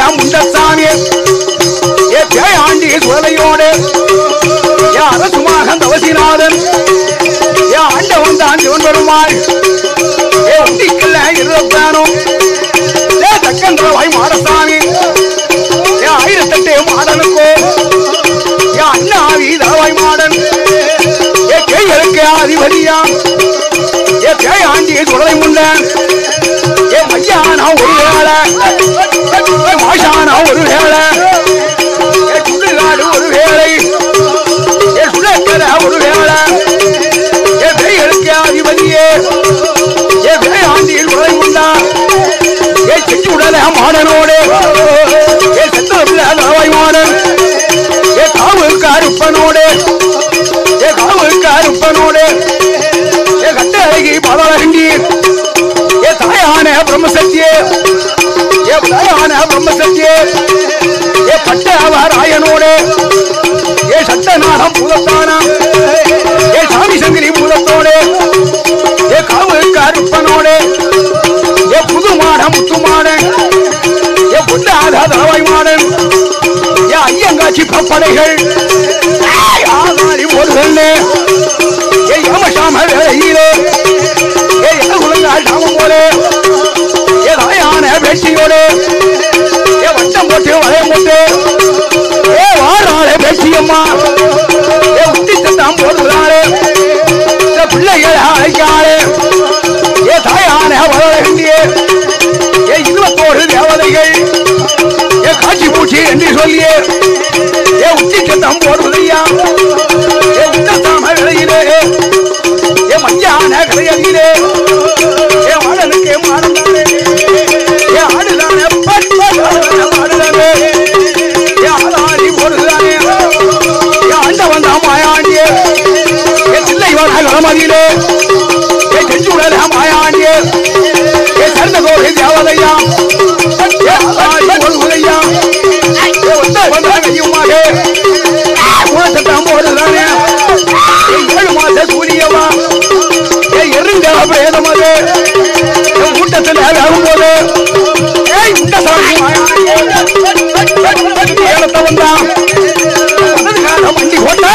முண்டசாமி ஏ பேயாண்டி சுவலையோடு ஏ அரசுமாக தவசிநாதன் ஏ ஆண்டவன் தான் சிவன் பெருமாள் ஏ உண்டிக்கல்ல இருபத்தானும் ஏ தக்கன்றவாய் மாடசாமி ஏ ஆயிரத்தெட்டு மாடனுக்கோ ஏ அண்ணாவி தவாய் மாடன் ஏ கைகளுக்கு அதிபதியாம் ஏ பேயாண்டி சுடலை முண்டன் ஏ மையானா ஒரு வேளை ஏ மாஷானா ஒரு வேளை ஏ சுடுகாடு ஒரு வேளை ஏ சுடக்கர ஒரு வேளை ஏ பேய்களுக்கு அதிபதியே ஏ பேயாண்டியில் உடலை உண்டான் ஏ செஞ்சு உடல மாடனோடு ஏ செத்தபிள்ள தவாய் மாடன் ஏ காவு கருப்பனோடு ஏ காவு கருப்பனோடு ஏ கட்ட அழகி பதவரண்டி ஏ தாயான பிரம்மசத்தியே ஏ தாயான பிரம்மசத்தியே ஏ பட்டவராயனோடு ஏ சட்டநாதம் பூதத்தானம் ஏ சாமி சங்கரி பூதத்தோடு ஏ காவு கருப்பனோடு ஏ புது மாடம் முத்து மாடன் ஏ புத்தாத தலவாய் மாடன் ஏ ஐயங்காட்சி பப்படைகள் ஏய், ஆதாரி போதுகள்னு ஏ யமசாம வேலையிலே ஏ குழந்தாள் சாமம் போலே ஏ தாயான வெற்றியோடு ஏ வட்டம் போட்டு வளையம் போட்டு ஏ வாராளே பேச்சியம்மா ஏ உத்தி சட்டம் போடுறாளே ஏ பிள்ளைகளை அழைக்காளே ஏ தாயான வளரண்டியே ஏ இருபத்தோரு தேவதைகள் ஏ காட்சி பூச்சி என்று சொல்லியே ஏ உச்சி சட்டம் போடுவதையா ஏ உத்தசாம விளையிலே ஏ மஞ்சான கலையிலே ஏ மாடனுக்கு மாடம் தானே ஏ ஆடுதானே பட் பட் ஆடுதானே ஏ ஆதாரி போடுதானே ஏ ஆண்டவன் தான் மாயாண்டியே ஏ சில்லை வர கலமதியிலே ஏ செஞ்சு உடல மாயாண்டியே ஏ சர்ந்த கோரி தேவதையா ஏ ஆதாரி போடுவதையா ஏ ஒத்த வந்த கையுமாக சட்டம் போடுதானே ஏ ஏழு மாத சூரியவா ஏ எருங்க பிரேதமது ஏ கூட்டத்தில் ஆகும்போது ஏய் இந்த சாமி மாயாண்டியே ஏலத்தை வந்தான் வந்ததுக்காக வண்டி ஓட்ட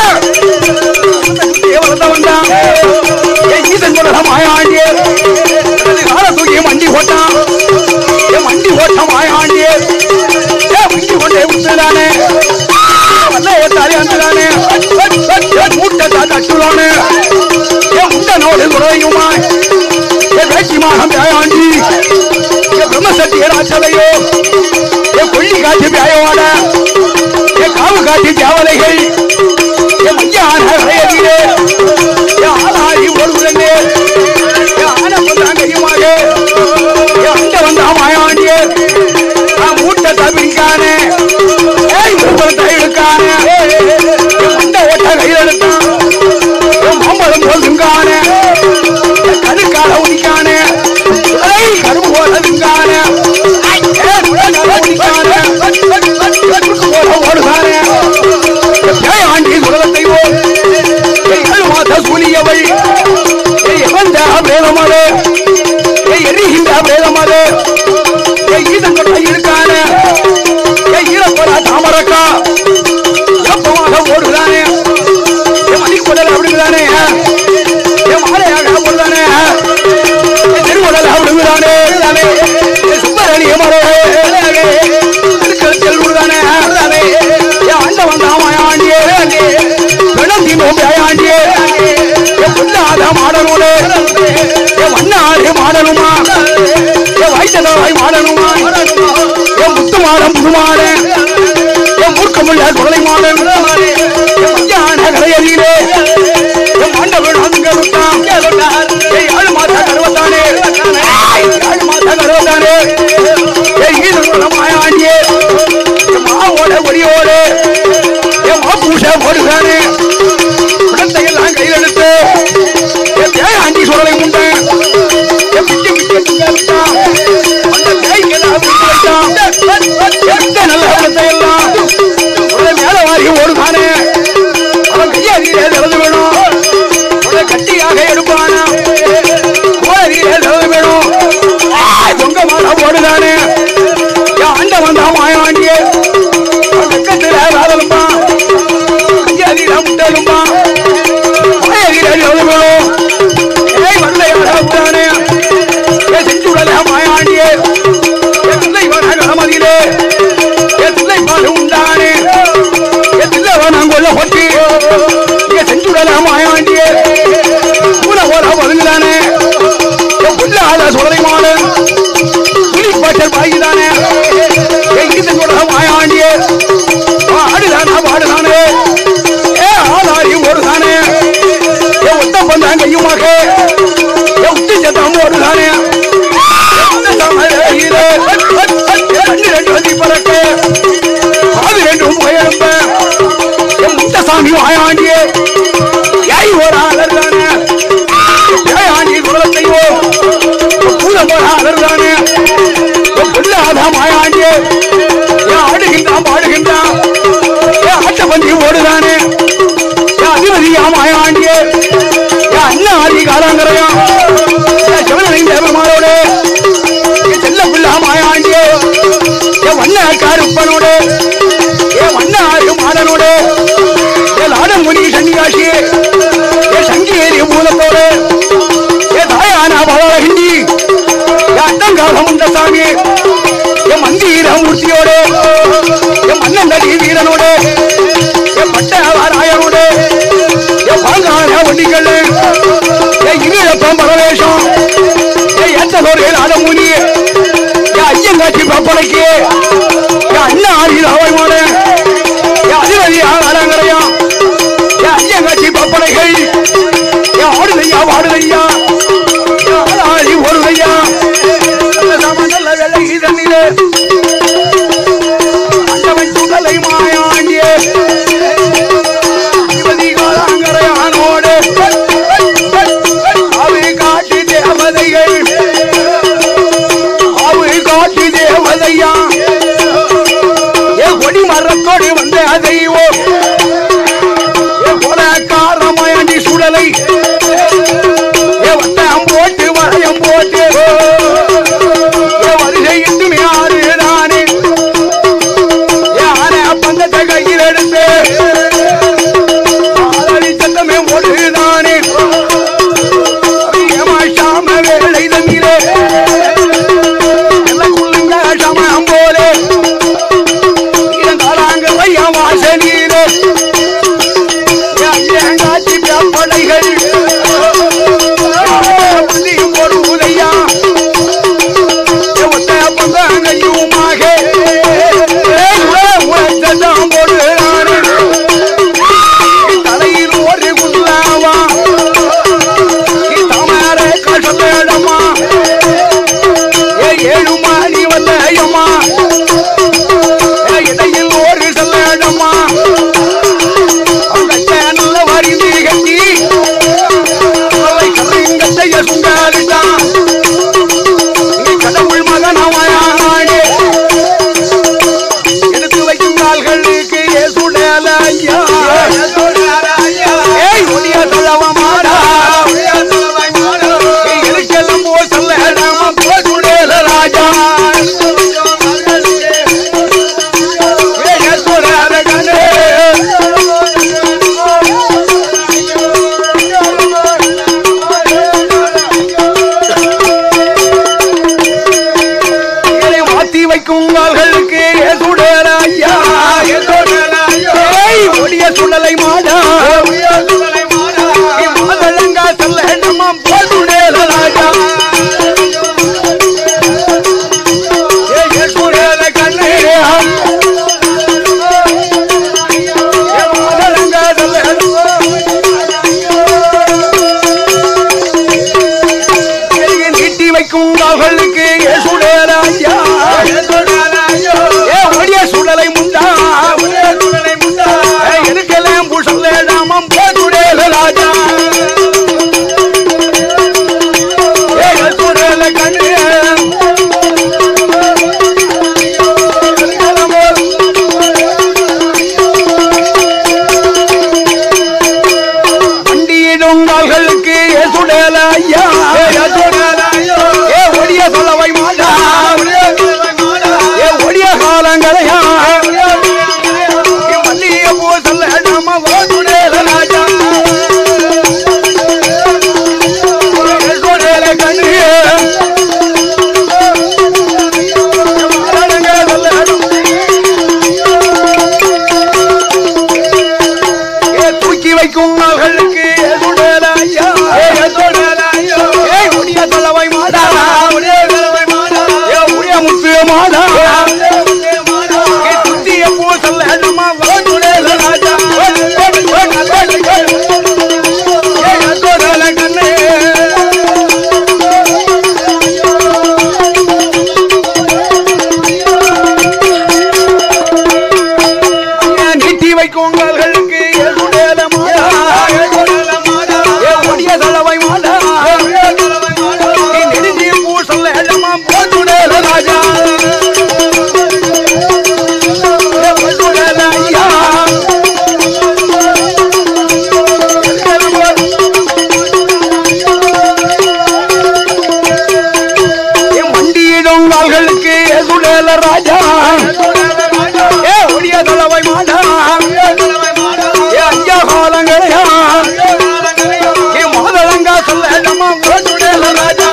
ஏவலத்தை வந்தான் ஏய் ஈசன் கூட மாயாண்டியே கால தூக்கி வண்டி ஓட்டான் ஏ வண்டி ஓட்ட மாயாண்டியே ஏ வண்டி கொண்டே விட்டுதானே வல்ல ஓட்டாரி வந்துதானே மூட்டை தட்டுதானே ஏ முண்டனோடு குறையுமா ஏ வேட்சி மாகம் பேயாண்டி ஏ பிரம்மசக்தி ராச்சலையோ ஏ கொள்ளி காட்சி பேயோட ஏ காவு காட்சி தேவதைகள் ஏ மையான வரையதிலே ஏ ஆளாரி ஓடுவதே ஏ ஆன கொண்டான் கையுமாக ஏ அண்ட வந்தா மாயாண்டியே நான் மூட்டை தவிக்கானே ஏய் முப்பத்தை எடுக்கானே ஏ மண்ட ஓட்ட கையில் எடுத்தான் ஏ மாம்பழம் போதுங்கானே ஏ கணுக்கால உடிக்கானே ஏய் கரும்பு போல திங்கானே ஏ முழங்கால உடிக்கானே கட்டுக்கு போல ஓடுகானே ஏய் ஆண்டி குலத்தை ஓ ஏய் ஏழு மாத சூலியவள் ஏய் எவந்த பிரேதமது ஏய் எரிகின்ற பிரேதமது ஏய் ஈதன் கொட்ட இருக்கானே ஏய் ஈரப்படா தாமரக்கா எப்பமாக ஓடுதானே ஏ மணிக்குடல் அப்படிதானே ஏ மாலையாக போடுதானே ஏ திருவுடல் அப்படிதானே ஏ சுப்பரணி மரே திருக்கழுத்தில் விடுதானே ஏ ஆண்டவன் தாமாயாண்டியே பிணந்தி நோம்பியாண்டியே ஏ புல்லாத மாடனோடு ஏ மண்ணாடு மாடனுமா ஏ வைத்ததாய் மாடனுமா ஏ முத்து மாடம் புதுமாடு ஏ மூர்க்கமுள்ள குரலை மாடன் ஏ மஞ்சான கரையறியிலே ஏ மாண்டவன் அங்க விட்டான் ஏ ஏழு மாத கருவத்தானே ஏழு மாத கருவத்தானே ஏ ஈதன் மாயாண்டியே ஏ மாவோட ஒடியோடு ஏ மாப்பூச ஓடுதானே குழந்தையெல்லாம் கையில் எடுத்து ஏ பேயாண்டி சுடலை உண்டு ஏ பிச்சு பிச்சு விட்டான் அந்த பேய்க்கெல்லாம் விட்டு வைத்தான் எந்த நல்ல குழந்தையெல்லாம் உடனே மேல வாரி ஓடுதானே அவன் கையறியிலே திறந்து வேணும் உடனே கட்டியாக எடுப்பானா கோரியிலே திறந்து வேணும் ஆய், பொங்க மாட ஓடுதானே ஏ ஆண்டவன் தான் மாயாண்டி நல்ல கொட்டி இங்க செஞ்சுடல மாயாண்டியே பூனை போல ஒதுங்குதானே புல்லாத சுடலை மாடு புலி பாய்ச்சல் பாய்தானே இங்கிட்டு சொல்ற மாயாண்டியே ஆடுதானா பாடுதானே ஏ ஆதாரி ஓடுதானே ஏ ஒத்த பந்தான் கையுமாக ஏ உத்தி சத்தம் ஓடுதானே ரெண்டு ரெண்டு வண்டி பறக்க காது ரெண்டும் உயரம்ப என் முத்தசாமி வாயாண்டியே யாய் ஒரு ஆளர்தானே யாயாண்டி குலத்தையோ பூதம் ஒரு ஆளர்தானே பொல்லாத மாயாண்டியே ஏன் ஆடுகின்றான் பாடுகின்றான் ஏன் ஆட்டப்பந்தி ஓடுதானே ஏன் அதிபதியா மாயாண்டியே ஏன் அண்ணா ஆதி காலாங்கரையா ஏன் சிவனரின் தேவமாரோடு என் செல்ல புள்ளா மாயாண்டியே என் வண்ண காருப்பனோடு என் வண்ண ஆறு மாடனோடு என் ஆடமுடி சன்னிகாசி என் சங்கேரி மூலத்தோடு என் தாயான பலரகிண்டி என் அண்ணங்காலம் உண்ட சாமி என் மந்தீர மூர்த்தியோடு என் மன்னந்தடி வீரனோடு என் பட்டவாராயனோடு என் பாங்கான ஒண்டிகள் என் இங்கிலப்பம் பரவேஷம் என் ஏத்ததோர் ஆடமூலி என் ஐயங்காட்சி பப்பனைக்கு என் அண்ணா ஆரியில் அவைமோடு என் அதிபதி ஆளாங்கரையா என் ஐயங்காட்சி பப்பனைகள் என் ஆடுதையா வாடுதையா என் ஆளாளி ஓடுதையா நல்ல சாம நல்ல வெள்ளை இதனிலே அண்டவன் சுடலை மாயாண்டியே அதிபதி காலாங்கரையானோடு அவை காட்டி தேவதைகள் அவை காட்டி தேவதையா ஏ கொடி மர காலங்களையா ஏ மாதளங்கா சொல்ல நம்ம உரசுடல ராஜா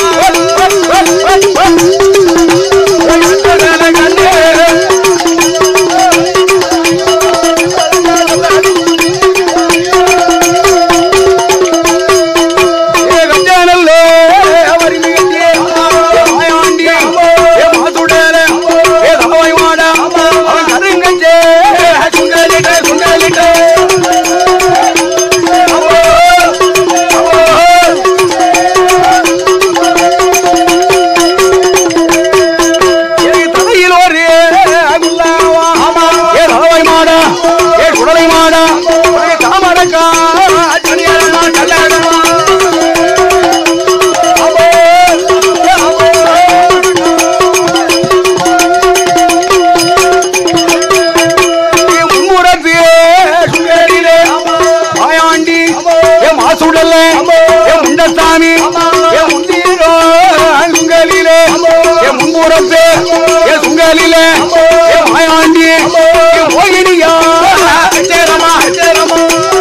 ஏ கஞ்சானல்லே அவரி மிகத்தே ஏ மாயாண்டி ஏ மாசுடல ஏ தமவை மாட அவன் கருங்கஞ்சே சுண்டலிட்ட சுண்டலிட்ட எனக்கு தலையில் ஒரு குல்லாவா ஏ தலவை மாட ஏ குடலை மாட ஏ காமரக்கா சனியரமா கல்லடமா சாமி சுங்கலிலே முன்புறத்து சுங்கலிலே மாயாண்டி மோகினியா சேரமா சேரமா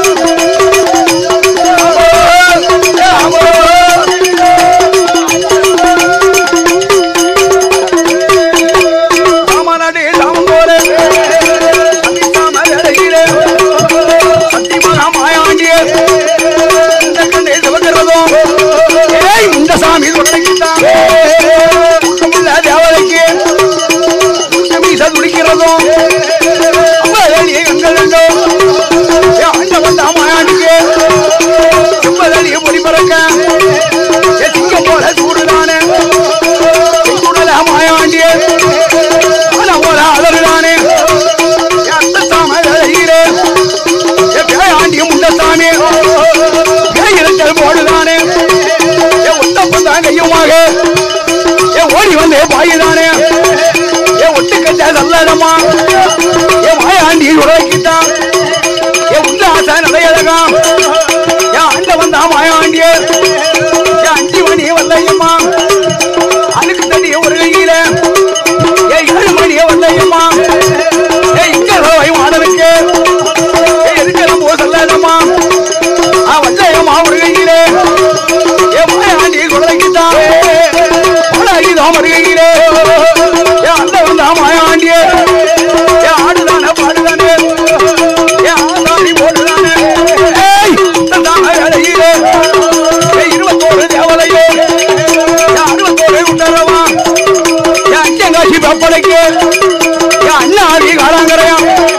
ராமநாடு ராமங்கோலே சந்தித்தாமலையிலே சத்தியமாக மாயாண்டியே இந்த கண்ணே சிவக்கிறதோ ஏய் இந்த சாமி தொடங்கிட்டான் குற்றமில்ல தேவதைக்கு மீச துடிக்கிறதோ அம்மாடியே கண்களோ ஆண்டவன் தான் மாயாண்டிக்கு செம்பதடிய பொடி பறக்க ஏ சிங்கம் போல சூடுதானே சுடல மாயாண்டியே ஆனா போல அலறுதானே அந்த சாமலையிலே ஆண்டிய முண்டசாமி பேயிருத்தல் போடுதானே ஏ ஒட்டப்பந்தான் கையுமாக ஏ ஓடி வந்தே பாயுதானே ஏ ஒட்டுக்கட்ட நல்லடமா ஏ மாயாண்டி உரைக்கிட்டான் ஏ உல்லாச நடையழகாம் ஏ ஆண்ட வந்தா மாயாண்டியே ஏ அஞ்சு மணி வல்லையம்மா அதுக்கு தண்ணி ஒரு கையில ஏ ஏழு மணி வல்லையம்மா ஏ இங்க மாணவனுக்கு எதுக்கெல்லாம் போ சொல்லாதம்மா ஆ வச்சயம்மா முருகையிலே ஏ மாயாண்டி குழந்தைக்குத்தான் பாடாகிதான் முருகையிலே ஏ அந்த வந்தா மாயாண்டியே ஏ ஆடுதானே பாடுதானே ஏ ஆதாரி போடுதானே ஏய் தந்தாம வேலையிலே ஏ இருபத்தோரு தேவலையே ஏ அறுபத்தோரு உண்டரவா ஏ அஞ்சங்காட்சி பப்படைக்கு ஏ அண்ணாதி காலாங்கரையா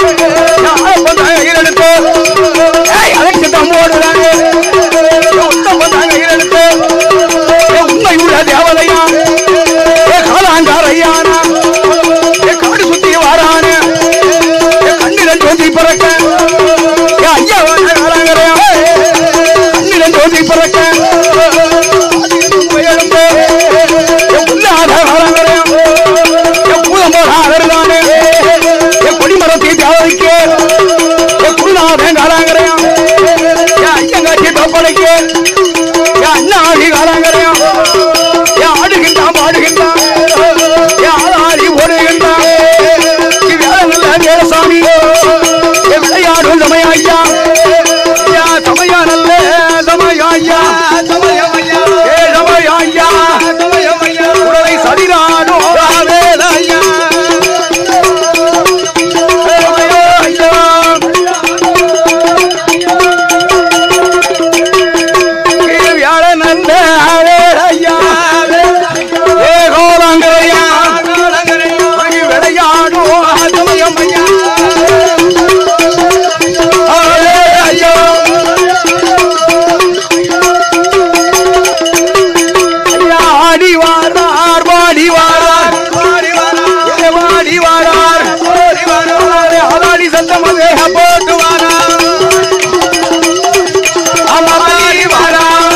உண்மையுள்ள தேவதையா ஏ காலாங்காரையானா ஏ காடு சுத்தி வாரானே ஏ கண்ணிரண்டு வந்து பிறக்க ஏ ஐயா காலாங்கரையா கண்ணிரண்டு வந்து பிறக்க எழுந்து ஏ உள்ளாத காலாங்கரையா ஏ பூதம் போல அகருதானே ஏ கொடிமரத்தை தேவதைக்கு ஏ குருநாதன் காலாங்கரையா ஏ ஐயங்காட்சி தப்படைக்கு ஏ அண்ணாடி காலாங்கரையா ஏ ஆடுகின்றான் பாடுகின்றான் ஏ ஆளாடி ஓடுகின்றான் வேலை வேலசாமி ஏ விளையாடும் சமய ஐயா ஐயா சமயா நல்ல சமய ஐயா ஏ சமய ஐயா உடலை சரிநாடும் ஐயா ஆடி வாரார் வாடி வாரார் ஏ வாடி வாரார் ஆளாடி சத்தம் வேக போட்டு வாரார் அம்மாடி வாரார்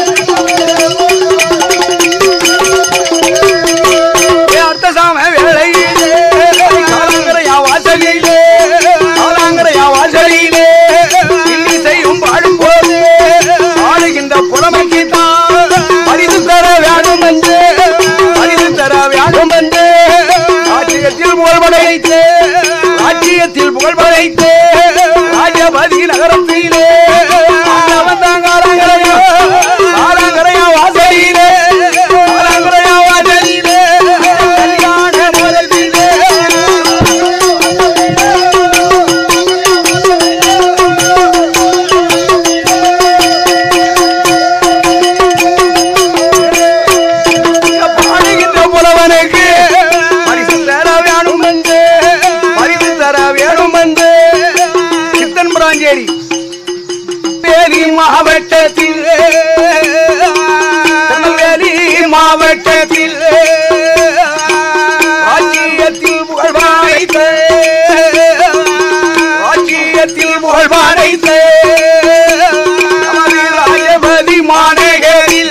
ஏ அர்த்த சாம வேலை காலாங்கரையா வாசலிலே காலாங்கரையா வாசலிலே இன்னி செய்யும் பாடும் போது ஆடுகின்ற புலமைக்கு தான் பரிசு தர வேணும் என்று பரிசு தர வேணும் என்று ராஜ்யத்தில் புகழ் படைத்து ராஜ்யத்தில் புகழ் படைத்து ராஜபதி நகரத்தில் வாசலிலே ஆண்டவன் தான் காலாங்கரையா காலாங்கரையா வாசலிலே காலாங்கரையா வாசலிலே கல்யாண முதலிலே பாடுகின்ற புலவனுக்கு பரிசு தர வேணும் என்று பரிசு தர வேணும் என்று சித்தன் புராஞ்சேரி தேனி மாவட்டத்தில் திருநெல்வேலி மாவட்டத்தில் ராஜ்யத்தில் புகழ்வாய்த்த ராஜ்யத்தில் புகழ்வாய்த்த நமது ராஜபதி மாநகரில்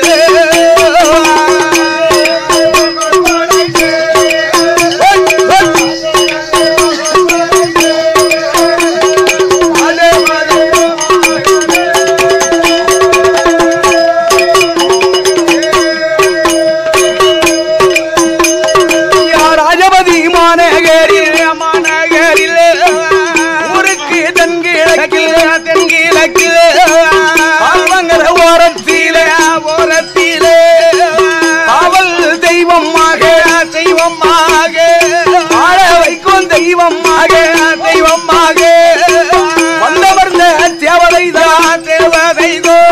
ராஜபதி மாநகரில் மாநகரில் ஊருக்கு தென்கிழக்கில் தென்கிழக்கில் பாவங்கர ஓரத்தில ஓரத்தில காவல் தெய்வமாக தெய்வமாக வாழ வைக்கும் தெய்வமாக தெய்வமாக வந்தவர்ந்த தேவதைதான் தேவதைதோ